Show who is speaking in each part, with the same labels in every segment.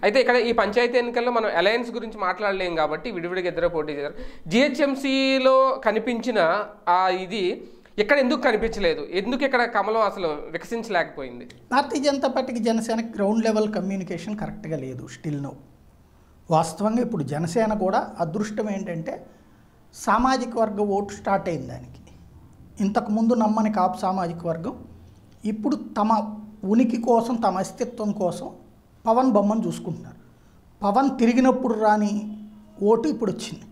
Speaker 1: అయితే ఇక్కడ ఈ పంచాయతీ ఎన్నికల్లో మనం అలయన్స్ గురించి మాట్లాడలేం కాబట్టి విడివిడిగా ఇద్దరు పోటీ చేశారు జిహెచ్ఎంసీలో కనిపించిన ఆ ఇది ఇక్కడ ఎందుకు కనిపించలేదు ఎందుకు ఇక్కడ కమలం అసలు వికసించలేకపోయింది
Speaker 2: భారతీయ జనతా పార్టీకి జనసేన గ్రౌండ్ లెవెల్ కమ్యూనికేషన్ కరెక్ట్గా లేదు స్టిల్ నో వాస్తవంగా ఇప్పుడు జనసేన కూడా అదృష్టం ఏంటంటే సామాజిక వర్గ ఓటు స్టార్ట్ అయింది దానికి ఇంతకుముందు నమ్మని కాపు సామాజిక వర్గం ఇప్పుడు తమ ఉనికి కోసం తమ అస్తిత్వం కోసం పవన్ బొమ్మను చూసుకుంటున్నారు పవన్ తిరిగినప్పుడు రాని ఓటు ఇప్పుడు వచ్చింది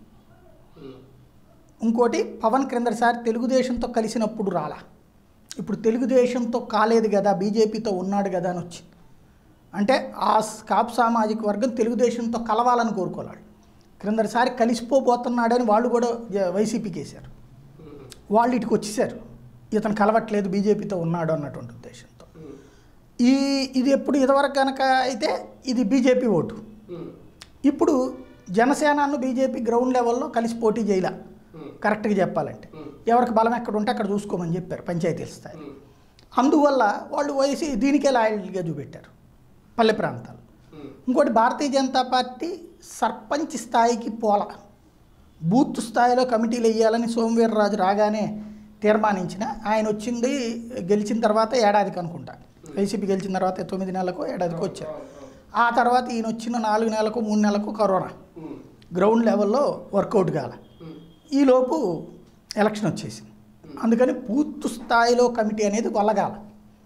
Speaker 2: ఇంకోటి పవన్ క్రిందసారి తెలుగుదేశంతో కలిసినప్పుడు రాలా ఇప్పుడు తెలుగుదేశంతో కాలేదు కదా బీజేపీతో ఉన్నాడు కదా అని వచ్చింది అంటే ఆ కాపు సామాజిక వర్గం తెలుగుదేశంతో కలవాలని కోరుకోలేడు క్రిందసారి కలిసిపోబోతున్నాడని వాళ్ళు కూడా జ- వైసీపీకి వేశారు వాళ్ళు ఇటుకు వచ్చేసారు ఇతను కలవట్లేదు బీజేపీతో ఉన్నాడు అన్నటువంటి ఉద్దేశంతో ఈ ఇది ఎప్పుడు ఇదివరకు కనుక అయితే ఇది బీజేపీ ఓటు ఇప్పుడు జనసేనను బీజేపీ గ్రౌండ్ లెవెల్లో కలిసి పోటీ చేయలే కరెక్ట్గా చెప్పాలంటే ఎవరికి బలం ఎక్కడ ఉంటే అక్కడ చూసుకోమని చెప్పారు పంచాయతీల స్థాయి అందువల్ల వాళ్ళు వయసు దీనికే లాయల్గా చూపెట్టారు పల్లె ప్రాంతాలు ఇంకోటి భారతీయ జనతా పార్టీ సర్పంచ్ స్థాయికి పోల బూత్ స్థాయిలో కమిటీలు వేయాలని సోమవీర్రాజు రాగానే తీర్మానించిన ఆయన వచ్చింది గెలిచిన తర్వాత ఏడాదికి అనుకుంటా వైసీపీ గెలిచిన తర్వాత తొమ్మిది నెలలకు ఏడాదికి వచ్చారు ఆ తర్వాత ఈయన వచ్చిన నాలుగు నెలలకు మూడు నెలలకు కరోనా గ్రౌండ్ లెవెల్లో వర్కౌట్ కాల ఈలోపు ఎలక్షన్ వచ్చేసింది అందుకని బూత్ స్థాయిలో కమిటీ అనేది వల్లగాల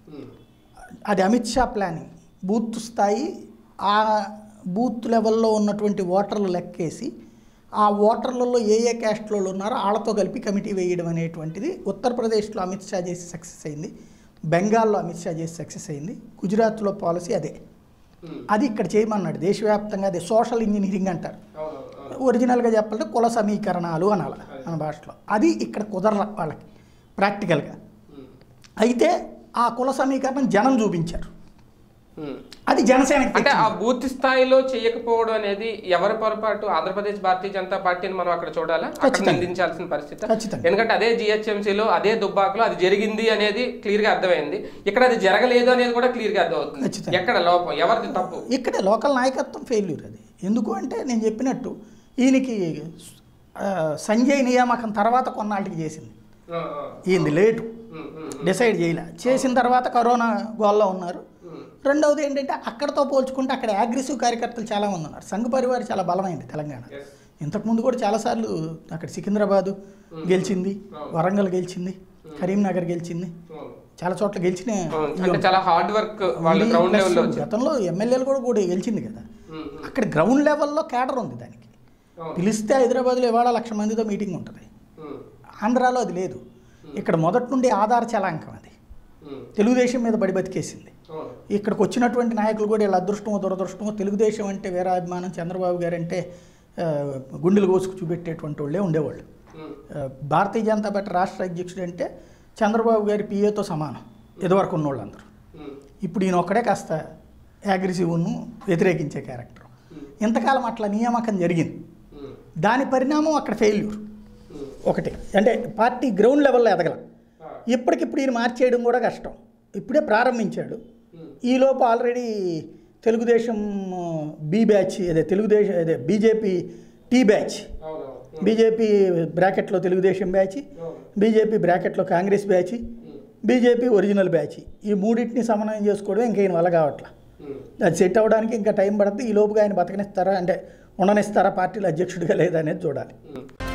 Speaker 2: అది అమిత్ షా ప్లానింగ్ బూత్ స్థాయి ఆ బూత్ లెవెల్లో ఉన్నటువంటి ఓటర్లు లెక్కేసి ఆ ఓటర్లలో ఏ ఏ క్యాస్ట్లో ఉన్నారో వాళ్ళతో కలిపి కమిటీ వేయడం అనేటువంటిది ఉత్తరప్రదేశ్లో అమిత్ షా చేసి సక్సెస్ అయింది బెంగాల్లో అమిత్ షా చేసి సక్సెస్ అయింది గుజరాత్లో పాలసీ అదే అది ఇక్కడ చేయమన్నాడు దేశవ్యాప్తంగా అదే సోషల్ ఇంజనీరింగ్ అంటారు ఒరిజినల్గా చెప్పాలంటే కుల సమీకరణాలు అనాలి మన భాషలో అది ఇక్కడ కుదరల వాళ్ళకి ప్రాక్టికల్గా అయితే ఆ కుల సమీకరణం జనం చూపించారు అది జనసేనకి
Speaker 1: అంటే ఆ
Speaker 2: తెచ్చింది.
Speaker 1: బూత్ స్థాయిలో చేయకపోవడం అనేది ఎవరి పొరపాటు ఆంధ్రప్రదేశ్ భారతీయ జనతా పార్టీని మనం అక్కడ చూడాలా అక్కడ
Speaker 2: ఖచ్చితంగా.
Speaker 1: నిందించాల్సిన పరిస్థితి
Speaker 2: ఖచ్చితంగా.
Speaker 1: ఎందుకంటే అదే జిహెచ్ఎంసీలో అదే దుబ్బాకలో అది జరిగింది అనేది క్లియర్ గా అర్థమైంది ఇక్కడ అది జరగలేదు అనేది కూడా క్లియర్ గా అర్థమవుతుంది
Speaker 2: ఖచ్చితంగా.
Speaker 1: ఎక్కడ లోపం ఎవరిది తప్పు
Speaker 2: ఇక్కడే లోకల్ నాయకత్వం ఫెయిల్యూర్ అది ఎందుకు అంటే నేను చెప్పినట్టు ఈయనకి ఆ, సంజయ్ నియామకం తర్వాత కొన్నాళ్ళకి చేసింది
Speaker 1: ఆ, ఆ.
Speaker 2: ఈయనది లేటు
Speaker 1: ఉమ్, ఉమ్,
Speaker 2: డిసైడ్ చేయలే చేసిన తర్వాత కరోనా గోల్లో ఉన్నారు
Speaker 1: ఉమ్.
Speaker 2: రెండవది ఏంటంటే అక్కడతో పోల్చుకుంటే అక్కడ అగ్రెసివ్ కార్యకర్తలు చాలా మంది ఉన్నారు సంఘ పరివారం చాలా బలమైంది తెలంగాణ
Speaker 1: Yes.
Speaker 2: ఇంతకుముందు కూడా చాలాసార్లు అక్కడ సికింద్రాబాదు గెలిచింది వరంగల్ గెలిచింది కరీంనగర్ గెలిచింది
Speaker 1: అవును.
Speaker 2: చాలా చోట్ల గెలిచిన
Speaker 1: అవును. అంటే చాలా హార్డ్ వర్క్ వాళ్ళు గ్రౌండ్
Speaker 2: Plus
Speaker 1: లెవెల్లో వచ్చారు
Speaker 2: గతంలో ఎమ్మెల్యేలు కూడా కూడా గెలిచింది కదా
Speaker 1: ఉమ్, ఉమ్.
Speaker 2: అక్కడ గ్రౌండ్ లెవెల్లో కేడర్ ఉంది దానికి
Speaker 1: అవును.
Speaker 2: పిలిస్తే హైదరాబాద్లో ఇవాళ లక్ష మందితో మీటింగ్ ఉంటుంది
Speaker 1: ఉమ్,
Speaker 2: ఆంధ్రాలో అది లేదు ఇక్కడ మొదటి నుండి ఆధార చలాంకం అది
Speaker 1: ఉమ్.
Speaker 2: తెలుగుదేశం మీద బడి బతికేసింది
Speaker 1: అవును.
Speaker 2: ఇక్కడికి వచ్చినటువంటి నాయకులు కూడా వీళ్ళ అదృష్టమో దురదృష్టమో తెలుగుదేశం అంటే వీరాభిమానం చంద్రబాబు గారు అంటే ఆ, గుండెలు కోసుకు చూపెట్టేటువంటి వాళ్ళే ఉండేవాళ్ళు
Speaker 1: ఉమ్,
Speaker 2: ఆ, భారతీయ జనతా పార్టీ రాష్ట్ర అధ్యక్షుడు అంటే చంద్రబాబు గారి పిఏతో సమానం ఇదివరకు ఉన్నోళ్ళందరూ
Speaker 1: ఉమ్,
Speaker 2: ఇప్పుడు ఈయన ఒక్కడే కాస్త యాగ్రెసివ్ను వ్యతిరేకించే క్యారెక్టర్
Speaker 1: ఉమ్,
Speaker 2: ఇంతకాలం అట్లా నియామకం జరిగింది
Speaker 1: ఉమ్,
Speaker 2: దాని పరిణామం అక్కడ ఫెయిల్యూర్
Speaker 1: ఉమ్.
Speaker 2: ఒకటి అంటే పార్టీ గ్రౌండ్ లెవెల్లో ఎదగల
Speaker 1: ఆ,
Speaker 2: ఇప్పటికిప్పుడు ఈయన మార్చేయడం కూడా కష్టం ఇప్పుడే ప్రారంభించాడు
Speaker 1: ఉమ్,
Speaker 2: ఈలోపు ఆల్రెడీ తెలుగుదేశం బి బ్యాచ్ అదే తెలుగుదేశం అదే బీజేపీ టీ బ్యాచ్
Speaker 1: అవును, అవును.
Speaker 2: బీజేపీ బ్రాకెట్లో తెలుగుదేశం బ్యాచ్
Speaker 1: అవును.
Speaker 2: బీజేపీ బ్రాకెట్లో కాంగ్రెస్ బ్యాచ్
Speaker 1: ఉమ్,
Speaker 2: బీజేపీ ఒరిజినల్ బ్యాచ్ ఈ మూడింటిని సమన్వయం చేసుకోవడం ఇంకా ఈయన వల్ల కావట్లా
Speaker 1: ఉమ్.
Speaker 2: అది సెట్ అవ్వడానికి ఇంకా టైం పడుతుంది ఈ లోపుగా ఆయన బతకనిస్తారా అంటే ఉండనిస్తారా పార్టీలో అధ్యక్షుడిగా లేదా అనేది చూడాలి
Speaker 1: ఉమ్.